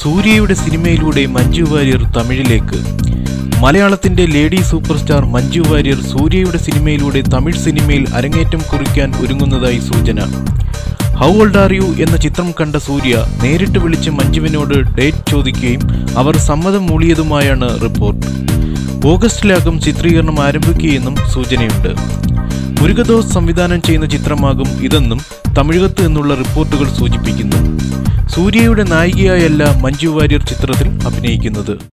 സൂര്യയുടെ സിനിമയിലൂടെ മഞ്ജു വാര്യർ തമിഴിലേക്ക് മലയാളത്തിന്റെ lady super star Manju Warrier സൂര്യയുടെ സിനിമയിലൂടെ തമിഴ് സിനിമയിൽ അരങ്ങേറ്റം കുറിക്കാൻ ഒരുങ്ങുന്നതായി സൂചന ഹൗ ഓൾഡ് ആർ യു എന്ന ചിത്രം കണ്ട സൂര്യ നേരിട്ട് വിളിച്ച് മഞ്ജുവിനോട് ഡേറ്റ് ചോദിക്കുകയും അവർ സമ്മതം മൂളിയതുമായാണ് റിപ്പോർട്ട് ഓഗസ്റ്റിലാകും ചിത്രീകരണം ആരംഭിക്കുകയെന്നും സൂചനയുണ്ട് മുരുകദോസ് സംവിധാനം ചെയ്യുന്ന ചിത്രമാകും ഇതെന്നും തമിഴകത്ത് നിന്നുള്ള റിപ്പോർട്ടുകൾ സൂചിപ്പിക്കുന്നു സൂര്യയുടെ നായികയായല്ല മഞ്ജു വാര്യർ ചിത്രത്തിൽ അഭിനയിക്കുന്നത്